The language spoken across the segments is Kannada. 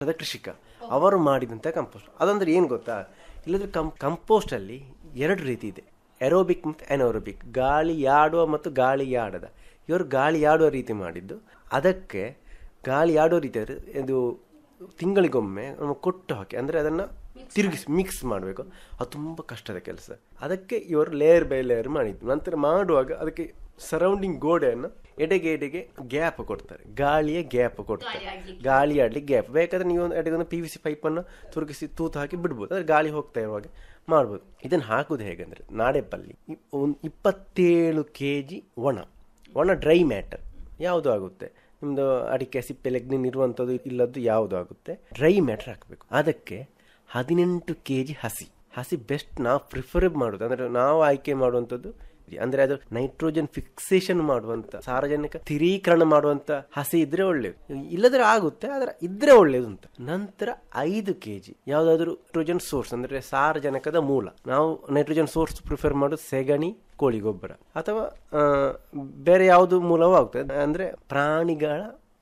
ಅದ ಕೃಷಿಕ ಅವರು ಮಾಡಿದಂಥ ಕಂಪೋಸ್ಟ್ ಅದಂದ್ರೆ ಏನು ಗೊತ್ತಾ ಇಲ್ಲದ್ರೆ ಕಂ ಕಂಪೋಸ್ಟ್ ಅಲ್ಲಿ ಎರಡು ರೀತಿ ಇದೆ ಎರೋಬಿಕ್ ಮತ್ತು ಎನೋರೋಬಿಕ್ ಗಾಳಿ ಆಡುವ ಮತ್ತು ಗಾಳಿ ಆಡದ ಇವರು ಗಾಳಿ ಆಡುವ ರೀತಿ ಮಾಡಿದ್ದು ಅದಕ್ಕೆ ಗಾಳಿ ಆಡುವ ರೀತಿ ಅಂದರೆ ಇದು ತಿಂಗಳಿಗೊಮ್ಮೆ ನಾವು ಕೊಟ್ಟು ಹಾಕಿ ಅಂದರೆ ಅದನ್ನು ತಿರುಗಿಸಿ ಮಿಕ್ಸ್ ಮಾಡಬೇಕು ಅದು ತುಂಬ ಕಷ್ಟದ ಕೆಲಸ ಅದಕ್ಕೆ ಇವರು ಲೇಯರ್ ಬೈ ಲೇಯರ್ ಮಾಡಿದ್ದು ನಂತರ ಮಾಡುವಾಗ ಅದಕ್ಕೆ ಸರೌಂಡಿಂಗ್ ಗೋಡೆಯನ್ನು ಎಡೆಗೆ ಎಡೆಗೆ ಗ್ಯಾಪ್ ಕೊಡ್ತಾರೆ ಗಾಳಿಯ ಗ್ಯಾಪ್ ಕೊಡ್ತಾರೆ ಗಾಳಿ ಆಡ್ಲಿಕ್ಕೆ ಗ್ಯಾಪ್ ಬೇಕಾದ್ರೆ ನೀವು ಒಂದು ಎಡೆಗೆ ಒಂದು ಪಿ ವಿ ಸಿ ಪೈಪನ್ನು ತುರುಗಿಸಿ ತೂತು ಹಾಕಿ ಬಿಡ್ಬೋದು ಅದ್ರ ಗಾಳಿ ಹೋಗ್ತಾ ಇರುವಾಗ ಮಾಡ್ಬೋದು ಇದನ್ನು ಹಾಕುದು ಹೇಗಂದ್ರೆ ನಾಡೆಪ್ಪಲ್ಲಿ ಒಂದು ಇಪ್ಪತ್ತೇಳು ಕೆ ಜಿ ಒಣ ಒಣ ಡ್ರೈ ಮ್ಯಾಟರ್ ಯಾವುದು ಆಗುತ್ತೆ ನಿಮ್ಮದು ಅಡಿಕೆ ಸಿಪ್ಪೆ ಲೆಗ್ನಿನ್ ಇರುವಂಥದ್ದು ಇಲ್ಲದ್ದು ಯಾವುದು ಆಗುತ್ತೆ ಡ್ರೈ ಮ್ಯಾಟರ್ ಹಾಕಬೇಕು ಅದಕ್ಕೆ ಹದಿನೆಂಟು ಕೆ ಜಿ ಹಸಿ ಹಸಿ ಬೆಸ್ಟ್ ನಾವು ಪ್ರಿಫರ್ ಮಾಡೋದು ಅಂದರೆ ನಾವು ಆಯ್ಕೆ ಮಾಡುವಂಥದ್ದು ಅಂದ್ರೆ ಅದು ನೈಟ್ರೋಜನ್ ಫಿಕ್ಸೇಷನ್ ಮಾಡುವಂತ ಸಾರ್ವಜನಿಕ ಸ್ಥಿರೀಕರಣ ಮಾಡುವಂತ ಹಸಿ ಇದ್ರೆ ಒಳ್ಳೇದು ಇಲ್ಲದ್ರೆ ಆಗುತ್ತೆ ಆದ್ರೆ ಇದ್ರೆ ಒಳ್ಳೇದು ಅಂತ ನಂತರ ಐದು ಕೆ ಜಿ ಯಾವುದಾದ್ರೂ ನೈಟ್ರೋಜನ್ ಸೋರ್ಸ್ ಅಂದ್ರೆ ಸಾರಜನಕದ ಮೂಲ ನಾವು ನೈಟ್ರೋಜನ್ ಸೋರ್ಸ್ ಪ್ರಿಫರ್ ಮಾಡೋದು ಸೆಗಣಿ ಕೋಳಿ ಗೊಬ್ಬರ ಅಥವಾ ಆ, ಬೇರೆ ಯಾವುದು ಮೂಲವೂ ಆಗ್ತದೆ ಅಂದ್ರೆ ಪ್ರಾಣಿಗಳ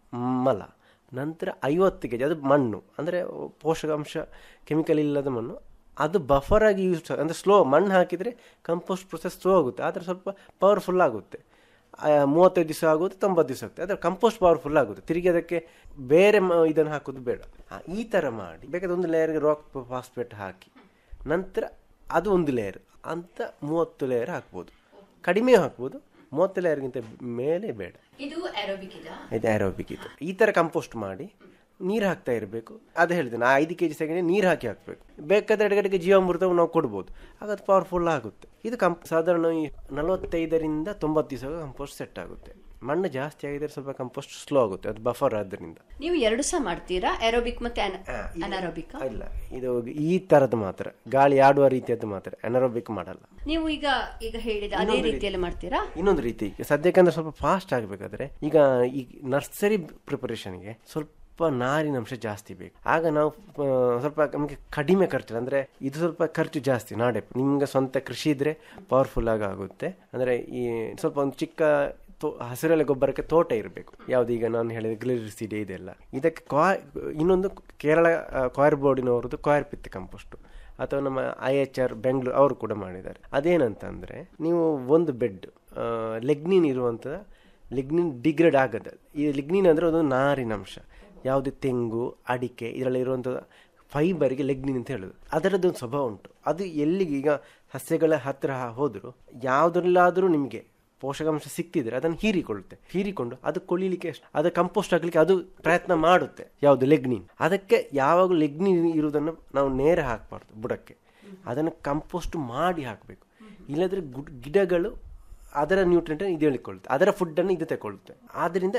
ಮಲ ನಂತರ ಐವತ್ತು ಕೆ ಜಿ ಅದು ಮಣ್ಣು ಅಂದರೆ ಪೋಷಕಾಂಶ ಕೆಮಿಕಲ್ ಇಲ್ಲದ ಮಣ್ಣು ಅದು ಬಫರ್ ಆಗಿ ಯೂಸ್ ಅಂದರೆ ಸ್ಲೋ ಮಣ್ಣು ಹಾಕಿದರೆ ಕಂಪೋಸ್ಟ್ ಪ್ರೊಸೆಸ್ ಸ್ಲೋ ಆಗುತ್ತೆ ಆದರೆ ಸ್ವಲ್ಪ ಪವರ್ಫುಲ್ ಆಗುತ್ತೆ ಆ, ಮೂವತ್ತೈದು ದಿವಸ ಆಗುತ್ತೆ ತೊಂಬತ್ತು ದಿವಸ ಆಗುತ್ತೆ ಆದರೆ ಕಂಪೋಸ್ಟ್ ಪವರ್ಫುಲ್ ಆಗುತ್ತೆ ತಿರುಗಿ ಅದಕ್ಕೆ ಬೇರೆ ಮ- ಇದನ್ನು ಹಾಕೋದು ಬೇಡ ಆ, ಈ ಥರ ಮಾಡಿ ಬೇಕಾದ್ರೆ ಒಂದು ಲೇಯರ್ಗೆ ರಾಕ್ ಫಾಸ್ಫೇಟ್ ಹಾಕಿ ನಂತರ ಅದು ಒಂದು ಲೇಯರ್ ಅಂತ ಮೂವತ್ತು ಲೇಯರ್ ಹಾಕ್ಬೋದು ಕಡಿಮೆ ಹಾಕ್ಬೋದು ಮೂವತ್ತು ಲೇಯರ್ಗಿಂತ ಮೇಲೆ ಬೇಡ ಇದು ಅರೋಬಿಕ್ ಇದಾ ಇದು ಆರೋಬಿಕ್ ಇದು ಈ ಥರ ಕಂಪೋಸ್ಟ್ ಮಾಡಿ ನೀರು ಹಾಕ್ತಾ ಇರಬೇಕು ಅದು ಹೇಳಿದೆ ನಾ ಐದು ಕೆ ಜಿ ಸೆಗಣಿ ನೀರು ಹಾಕಿ ಹಾಕಬೇಕು ಬೇಕಾದ್ರೆ ಎಡಗಡೆಗೆ ಜೀವಾಮೃತವು ನಾವು ಕೊಡ್ಬೋದು ಆಗ ಅದು ಪವರ್ಫುಲ್ ಆಗುತ್ತೆ ಇದು ಕಂಪ್ ಸಾಧಾರಣ ಈ ನಲವತ್ತೈದರಿಂದ ತೊಂಬತ್ತು ದಿವಸ ಕಂಪೋಸ್ಟ್ ಸೆಟ್ ಆಗುತ್ತೆ ಮಣ್ಣು ಜಾಸ್ತಿ ಆಗಿದ್ರೆ ಸ್ವಲ್ಪ ಕಂಪೋಸ್ಟ್ ಸ್ಲೋ ಆಗುತ್ತೆ ಅದು ಬಫರ್ ಆದ್ದರಿಂದ ನೀವು ಎರಡು ಸಹ ಮಾಡ್ತೀರಾ ಅರೋಬಿಕ್ ಮತ್ತೆ ಅನಾರೋಬಿಕ್ ಇಲ್ಲ ಇದು ಈ ಥರದ್ದು ಮಾತ್ರ ಗಾಳಿ ಆಡುವ ರೀತಿಯದ್ದು ಮಾತ್ರ ಅನರೋಬಿಕ್ ಮಾಡಲ್ಲ ನೀವು ಈಗ ಈಗ ಹೇಳಿದ ಅದೇ ರೀತಿಯಲ್ಲಿ ಮಾಡ್ತೀರಾ ಇನ್ನೊಂದು ರೀತಿ ಸದ್ಯಕ್ಕಂದ್ರೆ ಸ್ವಲ್ಪ ಫಾಸ್ಟ್ ಆಗಬೇಕಾದ್ರೆ ಈಗ ಈ ನರ್ಸರಿ ಪ್ರಿಪರೇಷನ್ಗೆ ಸ್ವಲ್ಪ ನಾರಿನಂಶ ಜಾಸ್ತಿ ಬೇಕು ಆಗ ನಾವು ಆ, ಸ್ವಲ್ಪ ನಮಗೆ ಕಡಿಮೆ ಖರ್ಚು ಅಂದ್ರೆ ಇದು ಸ್ವಲ್ಪ ಖರ್ಚು ಜಾಸ್ತಿ ನಾಡೆ ನಿಮ್ಗೆ ಸ್ವಂತ ಕೃಷಿ ಇದ್ರೆ ಪವರ್ಫುಲ್ ಆಗಿ ಆಗುತ್ತೆ ಅಂದ್ರೆ ಈ ಸ್ವಲ್ಪ ಒಂದು ಚಿಕ್ಕ ತೋ- ಹಸಿರೆಲೆ ಗೊಬ್ಬರಕ್ಕೆ ತೋಟ ಇರಬೇಕು ಯಾವ್ದು ಈಗ ನಾನು ಹೇಳಿದ ಗ್ಲಿರಿಸಿಡಿ ಇದೆಲ್ಲ ಇದಕ್ಕೆ ಕಾಯ್ ಇನ್ನೊಂದು ಕೇರಳ ಕಾಯರ್ ಬೋರ್ಡಿನವರದ್ದು ಕಾಯರ್ ಪಿತ್ ಕಂಪೋಸ್ಟ್ ಅಥವಾ ನಮ್ಮ ಐ ಎಚ್ ಆರ್ ಬೆಂಗಳೂರು ಅವರು ಕೂಡ ಮಾಡಿದ್ದಾರೆ ಅದೇನಂತಂದ್ರೆ ನೀವು ಒಂದು ಬೆಡ್ ಲೆಗ್ನಿನ್ ಇರುವಂಥ ಲಿಗ್ನಿನ್ ಡಿಗ್ರೇಡ್ ಆಗದ ಈ ಲಿಗ್ನಿನ್ ಅಂದರೆ ಒಂದು ನಾರಿನಂಶ ಯಾವುದೇ ತೆಂಗು ಅಡಿಕೆ ಇದರಲ್ಲಿ ಇರುವಂಥ ಫೈಬರ್ಗೆ ಲೆಗ್ನಿನ್ ಅಂತ ಹೇಳೋದು ಅದರದ್ದೊಂದು ಸ್ವಭಾವ ಉಂಟು ಅದು ಎಲ್ಲಿಗೆ ಈಗ ಸಸ್ಯಗಳ ಹತ್ತಿರ ಹೋದರೂ ಯಾವುದ್ರಲ್ಲಾದರೂ ನಿಮಗೆ ಪೋಷಕಾಂಶ ಸಿಕ್ತಿದ್ರೆ ಅದನ್ನು ಹೀರಿಕೊಳ್ಳುತ್ತೆ ಹೀರಿಕೊಂಡು ಅದು ಕೊಳಿಲಿಕ್ಕೆ ಅಷ್ಟ್- ಅದು ಕಂಪೋಸ್ಟ್ ಆಗಲಿಕ್ಕೆ ಅದು ಪ್ರಯತ್ನ ಮಾಡುತ್ತೆ ಯಾವುದು ಲೆಗ್ನಿನ್ ಅದಕ್ಕೆ ಯಾವಾಗ ಲೆಗ್ನಿನ್ ಇರುವುದನ್ನು ನಾವು ನೇರ ಹಾಕಬಾರ್ದು ಬುಡಕ್ಕೆ ಅದನ್ನು ಕಂಪೋಸ್ಟ್ ಮಾಡಿ ಹಾಕಬೇಕು ಇಲ್ಲದ್ರೆ ಗುಡ್ ಗಿಡಗಳು ಅದರ ನ್ಯೂಟ್ರಿಯೆಂಟ್ ಇದು ಹೇಳಿಕೊಳ್ಳುತ್ತೆ ಅದರ ಫುಡ್ಡನ್ನು ಇದು ತಗೊಳ್ಳುತ್ತೆ ಆದ್ದರಿಂದ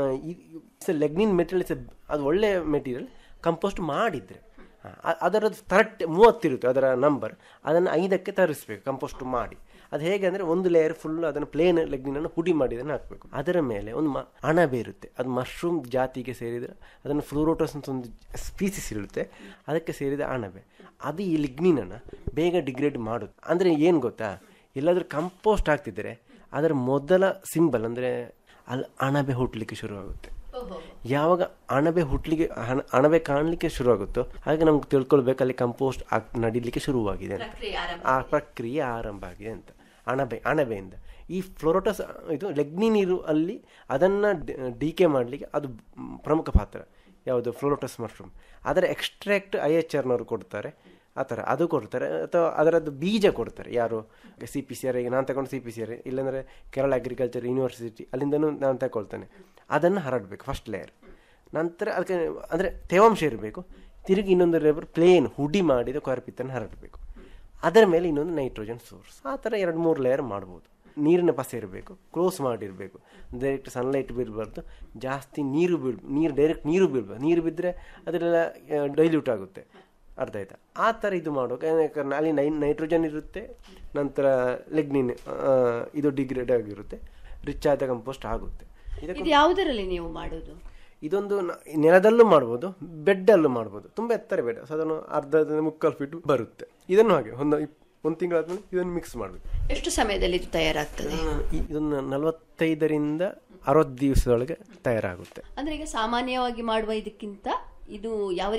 ಲೆಗ್ನಿನ್ ಮೆಟೀರಿಯಲ್ ಅದು ಒಳ್ಳೆ ಮೆಟೀರಿಯಲ್ ಕಂಪೋಸ್ಟ್ ಮಾಡಿದರೆ ಅದರದ್ದು ಕರೆಕ್ಟ್ ಮೂವತ್ತಿರುತ್ತೆ ಅದರ ನಂಬರ್ ಅದನ್ನು ಐದಕ್ಕೆ ತರಿಸ್ಬೇಕು ಕಂಪೋಸ್ಟ್ ಮಾಡಿ ಅದು ಹೇಗೆ ಅಂದರೆ ಒಂದು ಲೇಯರ್ ಫುಲ್ ಅದನ್ನು ಪ್ಲೇನ್ ಲೆಗ್ನಿನನ್ನು ಪುಡಿ ಮಾಡಿ ಅದನ್ನು ಹಾಕಬೇಕು ಅದರ ಮೇಲೆ ಒಂದು ಮ ಅಣಬೆ ಇರುತ್ತೆ ಅದು ಮಶ್ರೂಮ್ ಜಾತಿಗೆ ಸೇರಿದರೆ ಅದನ್ನು ಫ್ಲೂರೋಟಸ್ ಅಂತ ಒಂದು ಸ್ಪೀಸಿಸ್ ಇರುತ್ತೆ ಅದಕ್ಕೆ ಸೇರಿದ ಅಣಬೆ ಅದು ಈ ಲಿಗ್ನಿನನ್ನು ಬೇಗ ಡಿಗ್ರೇಡ್ ಮಾಡೋದು ಅಂದರೆ ಏನು ಗೊತ್ತಾ ಎಲ್ಲಾದರೂ ಕಂಪೋಸ್ಟ್ ಆಗ್ತಿದ್ರೆ ಅದರ ಮೊದಲ ಸಿಂಬಲ್ ಅಂದರೆ ಅಲ್ಲಿ ಅಣಬೆ ಹುಟ್ಟಲಿಕ್ಕೆ ಶುರುವಾಗುತ್ತೆ ಯಾವಾಗ ಅಣಬೆ ಹುಟ್ಲಿಕ್ಕೆ ಹಣ- ಅಣಬೆ ಕಾಣಲಿಕ್ಕೆ ಶುರುವಾಗುತ್ತೋ ಹಾಗೆ ನಮ್ಗೆ ತಿಳ್ಕೊಳ್ಬೇಕು ಅಲ್ಲಿ ಕಂಪೋಸ್ಟ್ ಆಗ್ ನಡಿಲಿಕ್ಕೆ ಶುರುವಾಗಿದೆ ಅಂತ ಆ ಪ್ರಕ್ರಿಯೆ ಆರಂಭ ಆಗಿದೆ ಅಂತ ಅಣಬೆ ಅಣಬೆಯಿಂದ ಈ ಫ್ಲೋರೋಟಸ್ ಇದು ಲೆಗ್ನಿನ್ ಇರು ಅಲ್ಲಿ ಅದನ್ನು ಡಿಕೆ ಮಾಡಲಿಕ್ಕೆ ಅದು ಮ್, ಪ್ರಮುಖ ಪಾತ್ರ ಯಾವುದು ಫ್ಲೋರೋಟಸ್ ಮಶ್ರೂಮ್ ಅದರ ಎಕ್ಸ್ಟ್ರಾಕ್ಟ್ ಐ ಎಚ್ ಆರ್ನವರು ಕೊಡ್ತಾರೆ ಆ ಥರ ಅದು ಕೊಡ್ತಾರೆ ಅಥವಾ ಅದರದ್ದು ಬೀಜ ಕೊಡ್ತಾರೆ ಯಾರು ಸಿ ಪಿ ಸಿ ಆರ್ ಈಗ ನಾನು ತಗೊಂಡು ಸಿ ಪಿ ಸಿ ಆರ್ ಇಲ್ಲಾಂದರೆ ಕೇರಳ ಅಗ್ರಿಕಲ್ಚರ್ ಯೂನಿವರ್ಸಿಟಿ ಅಲ್ಲಿಂದನೂ ನಾನು ತಗೊಳ್ತೇನೆ ಅದನ್ನು ಹರಡಬೇಕು ಫಸ್ಟ್ ಲೇಯರ್ ನಂತರ ಅದಕ್ಕೆ ಅಂದರೆ ತೇವಾಂಶ ಇರಬೇಕು ತಿರುಗಿ ಇನ್ನೊಂದು ಲೇಬರ್ ಪ್ಲೇನ್ ಹುಡಿ ಮಾಡಿದ ಕೊರಪಿತ್ತನ್ನು ಹರಡಬೇಕು ಅದರ ಮೇಲೆ ಇನ್ನೊಂದು ನೈಟ್ರೋಜನ್ ಸೋರ್ಸ್ ಆ ಥರ ಎರಡು ಮೂರು ಲೇಯರ್ ಮಾಡ್ಬೋದು ನೀರಿನ ಪಸೆ ಇರಬೇಕು ಕ್ಲೋಸ್ ಮಾಡಿರಬೇಕು ಡೈರೆಕ್ಟ್ ಸನ್ಲೈಟ್ ಬೀಳಬಾರ್ದು ಜಾಸ್ತಿ ನೀರು ಬೀಳ್ ನೀರು ಡೈರೆಕ್ಟ್ ನೀರು ಬೀಳ್ಬಾರ್ದು ನೀರು ಬಿದ್ದರೆ ಅದರೆಲ್ಲ ಡೈಲ್ಯೂಟ್ ಆಗುತ್ತೆ ಅರ್ಥ ಆಯ್ತಾ ಆ ಥರ ಇದು ಮಾಡುವಾಗ ಯಾಕಂದ್ರೆ ಅಲ್ಲಿ ನೈ ನೈಟ್ರೋಜನ್ ಇರುತ್ತೆ ನಂತರ ಲೆಗ್ನಿನ್ ಆ, ಇದು ಡಿಗ್ರೇಡ್ ಆಗಿರುತ್ತೆ ರಿಚ್ ಆದ ಕಂಪೋಸ್ಟ್ ಆಗುತ್ತೆ ಇದಕ್ಕೆ ಇದು ಯಾವುದರಲ್ಲಿ ನೀವು ಮಾಡೋದು ಇದೊಂದು ನ- ನೆಲದಲ್ಲೂ ಮಾಡ್ಬೋದು ಬೆಡ್ಡಲ್ಲೂ ಮಾಡ್ಬೋದು ತುಂಬ ಎತ್ತರ ಬೆಡ್ ಸಾಧಾರಣ ಅರ್ಧ ಮುಕ್ಕಾಲು ಫೀಟ್ ಬರುತ್ತೆ ಇದನ್ನು ಹಾಗೆ ಒಂದು ಇಪ್- ಒಂದು ತಿಂಗಳಾದ್ಮೇಲೆ ಇದನ್ನು ಮಿಕ್ಸ್ ಮಾಡಬೇಕು ಎಷ್ಟು ಸಮಯದಲ್ಲಿ ಇದು ತಯಾರಾಗ್ತದೆ ಇದನ್ನು ನಲವತ್ತೈದರಿಂದ ಅರವತ್ತು ದಿವಸದೊಳಗೆ ತಯಾರಾಗುತ್ತೆ ಅಂದ್ರೆ ಈಗ ಸಾಮಾನ್ಯವಾಗಿ ಮಾಡುವ ಇದಕ್ಕಿಂತ ಇದು ಯಾವ